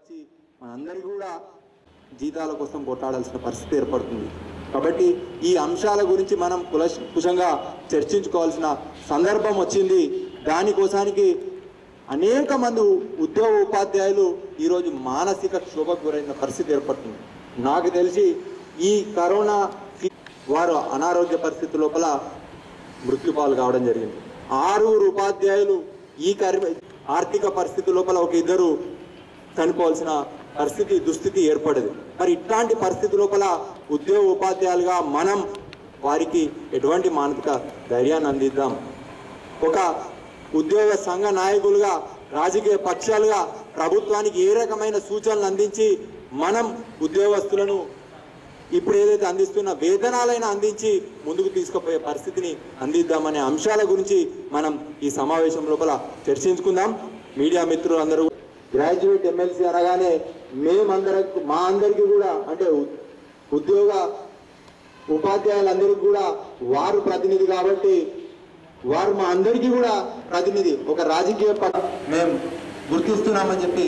వచ్చి మనందరికీ కూడా జీతాల కోసం కొట్టాడాల్సిన పరిస్థితి ఏర్పడుతుంది కాబట్టి ఈ అంశాల గురించి మనం కులశ కుశంగా చర్చించుకోవాల్సిన సందర్భం వచ్చింది దానికోసానికి అనేక మంది ఉద్యోగ ఉపాధ్యాయులు ఈరోజు మానసిక క్షోభకు గురైన పరిస్థితి ఏర్పడుతుంది నాకు తెలిసి ఈ కరోనా వారు అనారోగ్య పరిస్థితి లోపల మృత్యుపాలు కావడం జరిగింది ఆరుగురు ఉపాధ్యాయులు ఈ కరి ఆర్థిక పరిస్థితి లోపల ఒక ఇద్దరు చనిపోవాల్సిన పరిస్థితి దుస్థితి ఏర్పడదు మరి ఇట్లాంటి పరిస్థితి లోపల ఉద్యోగ ఉపాధ్యాయులుగా మనం వారికి ఎటువంటి మానసిక ధైర్యాన్ని అందిద్దాం ఒక ఉద్యోగ సంఘ నాయకులుగా రాజకీయ పక్షాలుగా ప్రభుత్వానికి ఏ రకమైన సూచనలు అందించి మనం ఉద్యోగస్తులను ఇప్పుడు ఏదైతే అందిస్తున్న వేతనాలైనా అందించి ముందుకు తీసుకుపోయే పరిస్థితిని అందిద్దామనే అంశాల గురించి మనం ఈ సమావేశం లోపల చర్చించుకుందాం మీడియా మిత్రులందరూ గ్రాడ్యుయేట్ ఎమ్మెల్సీ అనగానే మేమందరకు మా అందరికీ కూడా అంటే ఉ- ఉద్యోగ ఉపాధ్యాయులందరికీ కూడా వారు ప్రతినిధి కాబట్టి వారు మా అందరికీ కూడా ప్రతినిధి ఒక రాజకీయ ప- మేము గుర్తిస్తున్నామని చెప్పి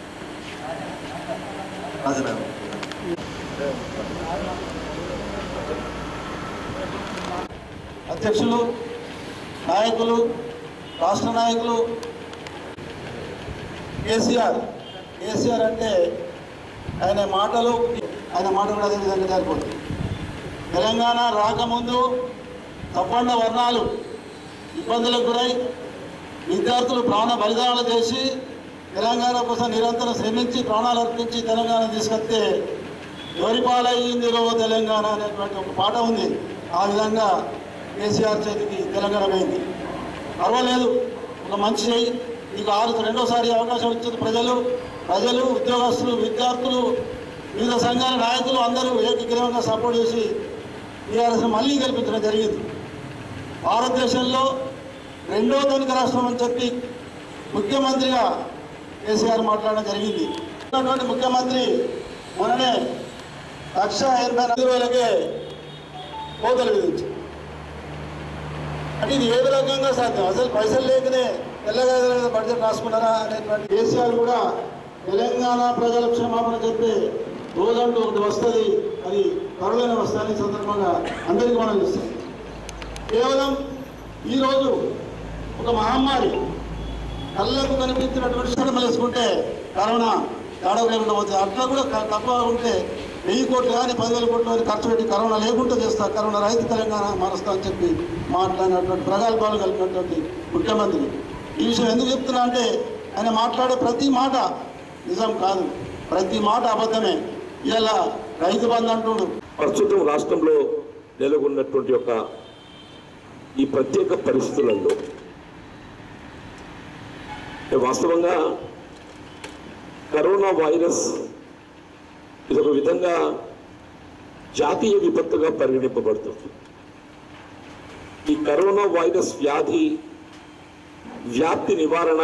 అసలు అధ్యక్షులు నాయకులు రాష్ట్ర నాయకులు కేసీఆర్ కేసీఆర్ అంటే ఆయన మాటలు ఆయన మాట కూడా అదే విధంగా సరిపోతుంది తెలంగాణ రాకముందు తప్పండ వర్ణాలు ఇబ్బందులకు గురై విద్యార్థులు ప్రాణ బలిదానాలు చేసి తెలంగాణ కోసం నిరంతరం శ్రమించి ప్రాణాలు అర్పించి తెలంగాణ తీసుకొస్తే ఎవరి పాలయ్యింది రో తెలంగాణ అనేటువంటి ఒక పాట ఉంది ఆ విధంగా కేసీఆర్ చేతికి తెలంగాణ పోయింది పర్వాలేదు ఒక మంచి చేయి నీకు ఆరు రెండోసారి అవకాశం ఇచ్చింది ప్రజలు ప్రజలు ఉద్యోగస్తులు విద్యార్థులు వివిధ సంఘాల నాయకులు అందరూ ఏకగ్రీవంగా సపోర్ట్ చేసి టీఆర్ఎస్ మళ్ళీ గెలిపించడం జరిగింది భారతదేశంలో రెండో ధనిక రాష్ట్రం అని చెప్పి ముఖ్యమంత్రిగా కేసీఆర్ మాట్లాడడం జరిగింది ఉన్నటువంటి ముఖ్యమంత్రి మొన్ననే లక్ష ఎనభై నాలుగు వేలకే కోతలు విధించారు అంటే ఇది ఏ రకంగా సాధ్యం అసలు పైసలు లేకనే తెల్లగా బడ్జెట్ రాసుకున్నారా అనేటువంటి కేసీఆర్ కూడా తెలంగాణ ప్రజల క్షమాపణ చెప్పి రోజంటూ ఒకటి వస్తుంది అది త్వరలోనే వస్తుంది ఈ సందర్భంగా అందరికీ మనం ఇస్తాం కేవలం ఈరోజు ఒక మహమ్మారి కళ్ళకు కనిపించినటువంటి శ్రమ వేసుకుంటే కరోనా ఏడవ లేకుండా పోతుంది అట్లా కూడా క- తక్కువ ఉంటే వెయ్యి కోట్లు కానీ పదివేల కోట్లు కానీ ఖర్చు పెట్టి కరోనా లేకుండా చేస్తా కరోనా రైతు తెలంగాణ మారుస్తా అని చెప్పి మాట్లాడినటువంటి ప్రగల్భాలు కలిగినటువంటి ముఖ్యమంత్రి ఈ విషయం ఎందుకు చెప్తున్నా అంటే ఆయన మాట్లాడే ప్రతి మాట నిజం కాదు ప్రతి మాట అబద్ధమే ఇలా రైతు బంధు అంటుడు ప్రస్తుతం రాష్ట్రంలో నెలకొన్నటువంటి ఒక ఈ ప్రత్యేక పరిస్థితులలో వాస్తవంగా కరోనా వైరస్ ఇది ఒక విధంగా జాతీయ విపత్తుగా పరిగణింపబడుతుంది ఈ కరోనా వైరస్ వ్యాధి వ్యాప్తి నివారణ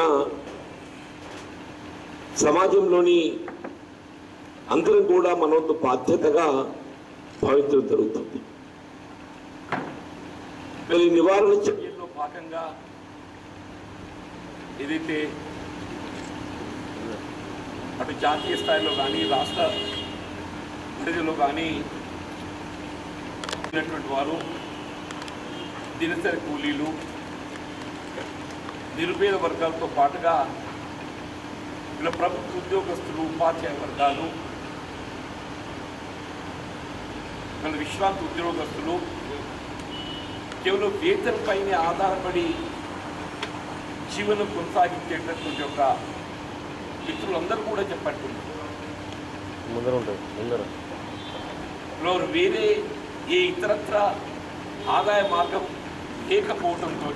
సమాజంలోని అందరం కూడా మన వంతు బాధ్యతగా భావించడం జరుగుతుంది మరి ఈ నివారణ చర్యల్లో భాగంగా ఏదైతే అటు జాతీయ స్థాయిలో కానీ రాష్ట్ర పరిధిలో కానీ ఉన్నటువంటి వారు దినసరి కూలీలు నిరుపేద వర్గాలతో పాటుగా ఇలా ప్రభుత్వ ఉద్యోగస్తులు ఉపాధ్యాయ వర్గాలు మన విశ్రాంతి ఉద్యోగస్తులు కేవలం వేతన పైన ఆధారపడి జీవనం కొనసాగించేటటువంటి ఒక మిత్రులందరూ కూడా చెప్పట్టున్నారు ముందర ఉంటుంది ముందర వారు వేరే ఏ ఇతరత్ర ఆదాయ మార్గం లేకపోవడంతో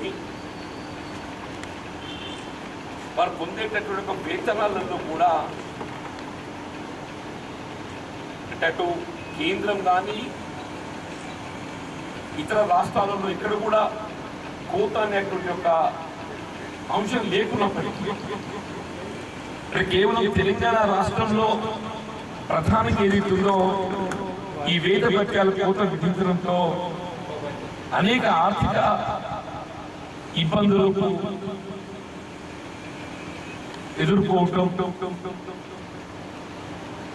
వారు పొందేటటువంటి ఒక వేతనాలలో కూడా అంటే అటు కేంద్రం కానీ ఇతర రాష్ట్రాలలో ఇక్కడ కూడా కోత అనేటువంటి ఒక అంశం లేకున్నప్పటికీ ఇక్కడ కేవలం తెలంగాణ రాష్ట్రంలో ప్రధానంగా ఏదైతుందో ఈ వేద భత్యాల కోత విధించడంతో అనేక ఆర్థిక ఇబ్బందులకు ఎదుర్కోవటం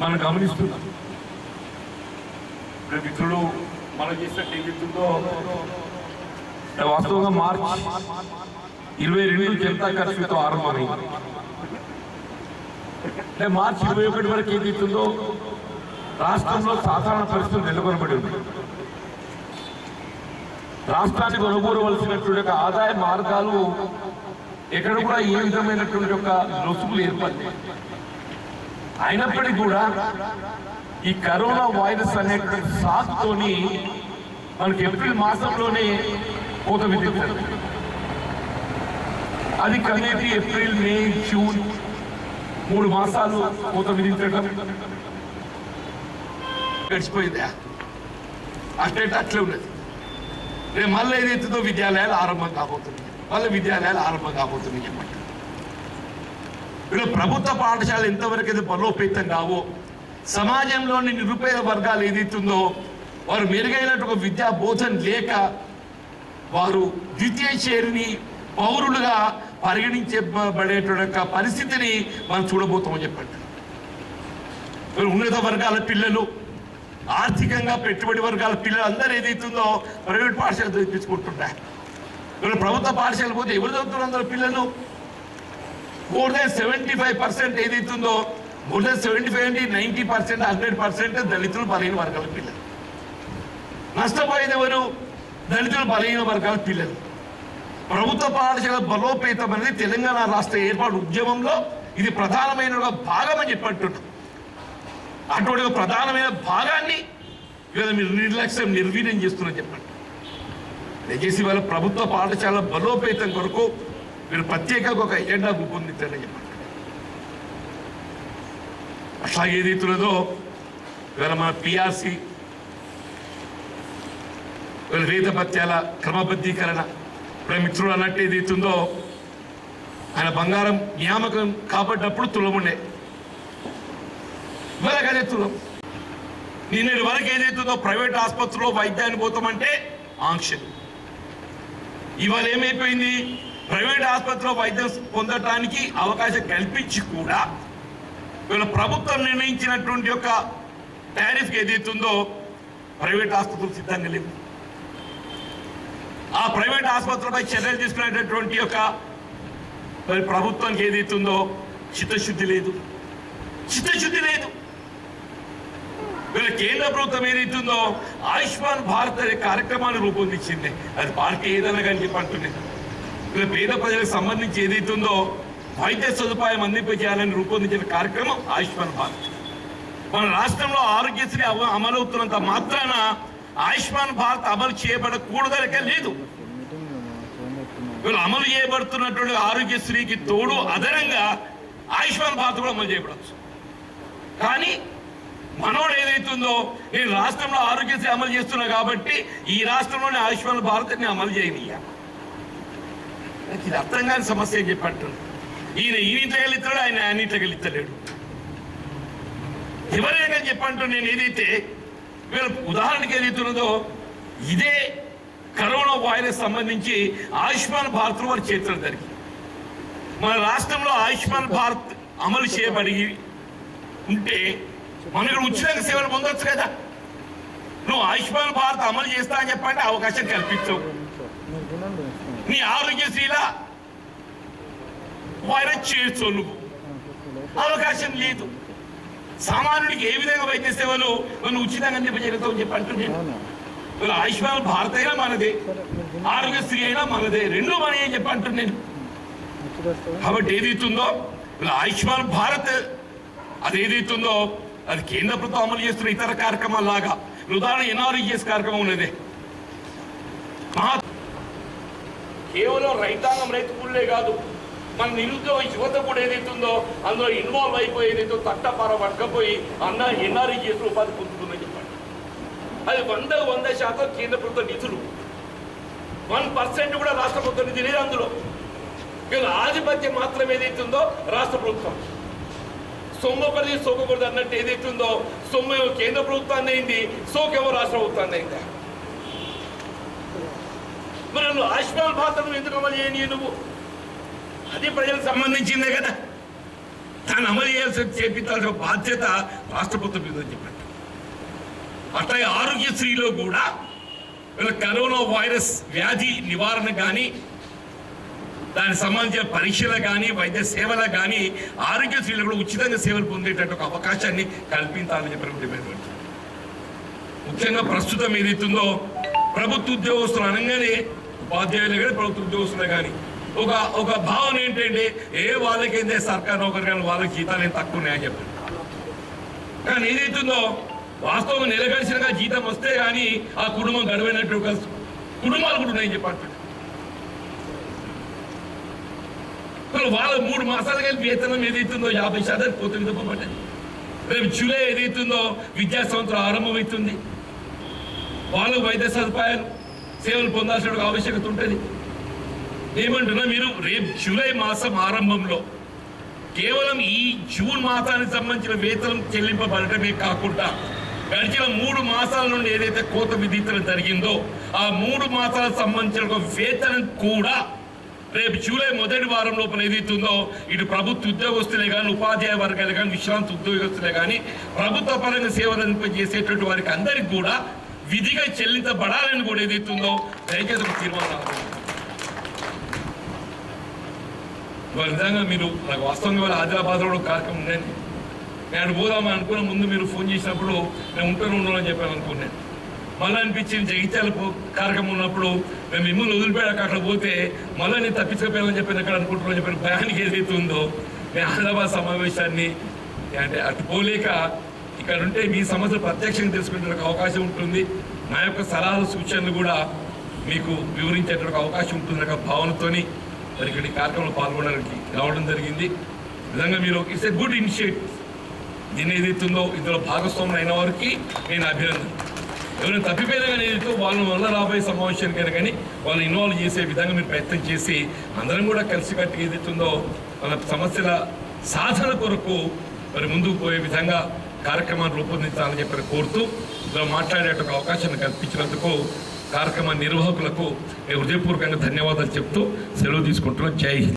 మనం గమనిస్తున్నాం ఇప్పుడు మిత్రుడు మనం చేసినట్టు ఏదైతుందో వాస్తవంగా మార్చ్ ఇరవై రెండు జనతా కర్ఫ్యూతో ఆరంభమైంది అంటే మార్చి ఇరవై ఒకటి వరకు ఏదైతుందో రాష్ట్రంలో సాధారణ పరిస్థితులు నెలకొనబడి ఉంది రాష్ట్రానికి అనుకూలవలసినటువంటి యొక్క ఆదాయ మార్గాలు ఎక్కడ కూడా ఏ విధమైనటువంటి యొక్క లొసుగులు ఏర్పడలేదు అయినప్పటికీ కూడా ఈ కరోనా వైరస్ అనేటువంటి సాకుతోని మనకి ఏప్రిల్ మాసంలోనే కోత విధించారు అది కనేది ఏప్రిల్ మే జూన్ మూడు మాసాలు కోత విధించడం గడిచిపోయిందా అట్లే అట్లే ఉన్నది రేపు మళ్ళీ ఏదైతుందో విద్యాలయాలు ఆరంభం కాబోతున్నాయి మళ్ళీ విద్యాలయాలు ఆరంభం కాబోతున్నాయి అన్నమాట వీళ్ళు ప్రభుత్వ పాఠశాలలు ఎంతవరకు అయితే బలోపేతం కావో సమాజంలోని నిరుపేద వర్గాలు ఏదైతుందో వారు మెరుగైనటువంటి ఒక విద్యా బోధన లేక వారు ద్వితీయ శ్రేణి పౌరులుగా పరిగణించబడేటువంటి యొక్క పరిస్థితిని మనం చూడబోతామని చెప్పండి మరి ఉన్నత వర్గాల పిల్లలు ఆర్థికంగా పెట్టుబడి వర్గాల పిల్లలు అందరూ ఏదైతుందో ప్రైవేట్ పాఠశాల చదివించుకుంటుంటారు మరి ప్రభుత్వ పాఠశాల పోతే ఎవరు చదువుతున్నారు అందరూ పిల్లలు more than seventy five percent ఏదైతుందో మోర్ దాన్ సెవెంటీ ఫైవ్ అంటే నైంటీ పర్సెంట్ హండ్రెడ్ పర్సెంట్ దళితులు బలహీన వర్గాల పిల్లలు నష్టపోయేది ఎవరు దళితులు బలహీన వర్గాల పిల్లలు ప్రభుత్వ పాఠశాల బలోపేతం అనేది తెలంగాణ రాష్ట్ర ఏర్పాటు ఉద్యమంలో ఇది ప్రధానమైన ఒక భాగం అని చెప్పంటున్నాం అటువంటి ఒక ప్రధానమైన భాగాన్ని ఇవాళ మీరు నిర్లక్ష్యం నిర్వీర్యం చేస్తున్నారు చెప్పండి దయచేసి వాళ్ళ ప్రభుత్వ పాఠశాల బలోపేతం కొరకు మీరు ప్రత్యేకంగా ఒక ఎజెండా రూపొందించారని చెప్పండి అట్లా ఏదైతున్నదో ఇవాళ మన పిఆర్సి ఇవాళ వేద పత్యాల క్రమబద్ధీకరణ ఇప్పుడు మిత్రుడు అన్నట్టు ఏదైతుందో ఆయన బంగారం నియామకం కాబట్టినప్పుడు తులముండే ఇవాళ అదే తులం నిన్నటి వరకు ఏదైతుందో ప్రైవేట్ ఆసుపత్రిలో వైద్యాన్ని పోతామంటే ఆంక్షలు ఇవాళ ఏమైపోయింది ప్రైవేట్ ఆసుపత్రిలో వైద్యం పొందటానికి అవకాశం కల్పించి కూడా ఇవాళ ప్రభుత్వం నిర్ణయించినటువంటి యొక్క టారిఫ్ ఏదైతుందో ప్రైవేట్ ఆసుపత్రులు సిద్ధంగా లేవు ఆ ప్రైవేట్ ఆసుపత్రులపై చర్యలు తీసుకునేటటువంటి యొక్క మరి ప్రభుత్వానికి ఏదైతుందో చిత్తశుద్ధి లేదు చిత్తశుద్ధి లేదు వీళ్ళ కేంద్ర ప్రభుత్వం ఏదైతుందో ఆయుష్మాన్ భారత్ అనే కార్యక్రమాన్ని రూపొందించింది అది పార్టీ ఏదైనా కానీ చెప్పి అంటున్నది వీళ్ళ పేద ప్రజలకు సంబంధించి ఏదైతుందో వైద్య సదుపాయం అందింపజేయాలని రూపొందించిన కార్యక్రమం ఆయుష్మాన్ భారత్ మన రాష్ట్రంలో ఆరోగ్యశ్రీ అవ- అమలవుతున్నంత మాత్రాన ఆయుష్మాన్ భారత్ అమలు చేయబడకూడదనిక లేదు వీళ్ళు అమలు చేయబడుతున్నటువంటి ఆరోగ్యశ్రీకి తోడు అదనంగా ఆయుష్మాన్ భారత్ కూడా అమలు చేయబడచ్చు కానీ మనోడు ఏదైతుందో నేను రాష్ట్రంలో ఆరోగ్యశ్రీ అమలు చేస్తున్నా కాబట్టి ఈ రాష్ట్రంలోనే ఆయుష్మాన్ భారత్ నేను అమలు చేయనియ్యా నాకు ఇది అర్థం కాని సమస్య అని చెప్పి అంటున్నాను ఈయన ఈ ఇంట్లో గెలుస్తాడు ఆయన ఆయన ఇంట్లో గెలుస్తలేడు ఎవరైనా చెప్పంటూ నేను ఏదైతే వీళ్ళ ఉదాహరణకి ఏదైతున్నదో ఇదే కరోనా వైరస్ సంబంధించి ఆయుష్మాన్ భారత్ వారి చేతులు జరిగి మన రాష్ట్రంలో ఆయుష్మాన్ భారత్ అమలు చేయబడి ఉంటే మనం ఇక్కడ ఉచితంగా సేవలు పొందొచ్చు కదా నువ్వు ఆయుష్మాన్ భారత్ అమలు చేస్తా అని చెప్పంటే అవకాశం కల్పించవు నీ ఆరోగ్యశ్రీలా వైరస్ చేర్చు నువ్వు అవకాశం లేదు సామాన్యుడికి ఏ విధంగా వైద్య సేవలు మనం ఉచితంగా అందింపజేయగలుగుతామని చెప్పి అంటున్నాను ఇలా ఆయుష్మాన్ భారత్ అయినా మనదే ఆరోగ్యశ్రీ అయినా మనదే రెండు మన ఏం చెప్పి అంటున్నాను కాబట్టి ఏదైతుందో ఇలా ఆయుష్మాన్ భారత్ అది ఏదైతుందో అది కేంద్ర ప్రభుత్వం అమలు చేస్తున్న ఇతర కార్యక్రమాల లాగా ఉదాహరణ ఎన్ఆర్ఈఎస్ కార్యక్రమం ఉన్నది మహా కేవలం రైతాంగం రైతు కూలీలే కాదు మన నిరుద్యోగ యువత కూడా ఏదైతుందో అందులో ఇన్వాల్వ్ అయిపోయి ఏదైతే తట్టపార పట్టకపోయి అన్న ఎన్ఆర్ఈ చేసిన ఉపాధి పొందుతుందని చెప్పండి అది వంద వంద శాతం కేంద్ర ప్రభుత్వ నిధులు వన్ పర్సెంట్ కూడా రాష్ట్ర ప్రభుత్వ నిధి లేదు అందులో కానీ ఆధిపత్యం మాత్రం ఏదైతుందో రాష్ట్ర ప్రభుత్వం సొమ్ము ఒకరిది సోకకూడదు అన్నట్టు ఏదైతుందో సొమ్ము ఏమో కేంద్ర ప్రభుత్వాన్ని అయింది సోకేమో రాష్ట్ర ప్రభుత్వాన్ని అయిందా మరి నువ్వు ఆయుష్మాన్ భారత్ నువ్వు ఎందుకు అమలు చేయని నువ్వు అది ప్రజలకు సంబంధించిందే కదా దాన్ని అమలు చేయాల్సిన చేపించాల్సిన బాధ్యత రాష్ట్ర ప్రభుత్వం మీద ఉంది చెప్పండి అట్లాగే ఆరోగ్యశ్రీలో కూడా వీళ్ళ కరోనా వైరస్ వ్యాధి నివారణ కానీ దానికి సంబంధించిన పరీక్షలు కానీ వైద్య సేవలు కానీ ఆరోగ్యశ్రీలు కూడా ఉచితంగా సేవలు పొందేటట్టు ఒక అవకాశాన్ని కల్పించాలని చెప్పి డిమాండ్ పెడుతుంది ముఖ్యంగా ప్రస్తుతం ఏదైతుందో ప్రభుత్వ ఉద్యోగస్తులు అనగానే ఉపాధ్యాయులు కానీ ప్రభుత్వ ఉద్యోగస్తులు కానీ ఒక ఒక భావన ఏంటంటే ఏ వాళ్ళకైతే సర్కార్ నౌకరు కానీ వాళ్ళకి జీతాలు ఏం తక్కువ ఉన్నాయని చెప్పారు కానీ ఏదైతుందో వాస్తవం నెల గడిచినగా జీతం వస్తే కానీ ఆ కుటుంబం గడవైనట్టు ఒక కుటుంబాలు కూడా ఉన్నాయని చెప్పారు అసలు వాళ్ళ మూడు మాసాలు కలిపి వేతనం ఏదైతుందో యాభై శాతం పోతుంది తప్పబడ్డది రేపు జూలై ఏదైతుందో విద్యా సంవత్సరం ఆరంభమవుతుంది వాళ్ళు వైద్య సదుపాయాలు సేవలు పొందాల్సిన ఒక ఆవశ్యకత ఉంటుంది ఏమంటున్నా మీరు రేపు జూలై మాసం ఆరంభంలో కేవలం ఈ జూన్ మాసానికి సంబంధించిన వేతనం చెల్లింపబడటమే కాకుండా గడిచిన మూడు మాసాల నుండి ఏదైతే కోత విధించడం జరిగిందో ఆ మూడు మాసాలకు సంబంధించిన ఒక వేతనం కూడా రేపు జూలై మొదటి వారం లోపల ఏదైతుందో ఇటు ప్రభుత్వ ఉద్యోగస్తులే కానీ ఉపాధ్యాయ వర్గాలు కానీ విశ్రాంతి ఉద్యోగస్తులే కానీ ప్రభుత్వ పరంగా సేవలు చేసేటువంటి వారికి అందరికి కూడా విధిగా చెల్లించబడాలని కూడా ఏదైతుందో దయచేసి ఒక తీర్మానం ఆలోచించండి. ఇవాళ నిజంగా మీరు నాకు వాస్తవంగా ఇవాళ ఆదిలాబాద్లో కూడా ఒక కార్యక్రమం ఉండండి నేను అటు పోదామని అనుకున్న ముందు మీరు ఫోన్ చేసినప్పుడు నేను ఉంటాను ఉండను అని చెప్పాను అనుకున్నాను మళ్ళీ అనిపించింది జగిత్యాల పో- కార్యక్రమం ఉన్నప్పుడు మేము మిమ్మల్ని వదిలిపోయాక అక్కడ పోతే మళ్ళీ నేను తప్పించకపోయామని చెప్పాను ఎక్కడ అనుకుంటున్నాను చెప్పాను భయానికి ఏదైతే ఉందో నేను ఆదిలాబాద్ సమావేశాన్ని అంటే అటు పోలేక ఇక్కడ ఉంటే మీ సమస్యలు ప్రత్యక్షంగా తెలుసుకునే అవకాశం ఉంటుంది నా యొక్క సలహాలు సూచనలు కూడా మీకు వివరించేటువంటి అవకాశం ఉంటుందనే ఒక భావనతోని మరి ఇక్కడ ఈ కార్యక్రమంలో పాల్గొనడానికి రావడం జరిగింది నిజంగా మీరు ఇట్స్ ఎ గుడ్ ఇనిషియేటివ్ దీన్ని ఏదైతుందో ఇందులో భాగస్వాములు అయిన వారికి నేను అభినందన ఎవరైనా తప్పిపోయినా కానీ ఏదైతే వాళ్ళ వల్ల రాబోయే సమావేశానికైనా కానీ వాళ్ళు ఇన్వాల్వ్ చేసే విధంగా మీరు ప్రయత్నం చేసి అందరం కూడా కలిసికట్టుగా ఏదైతుందో మన సమస్యల సాధన కొరకు మరి ముందుకు పోయే విధంగా కార్యక్రమాన్ని రూపొందించాలని చెప్పి కోరుతూ ఇలా మాట్లాడేటువంటి అవకాశాన్ని కల్పించినందుకు కార్యక్రమ నిర్వాహకులకు నేను హృదయపూర్వకంగా ధన్యవాదాలు చెప్తూ సెలవు తీసుకుంటున్నాను జై హింద్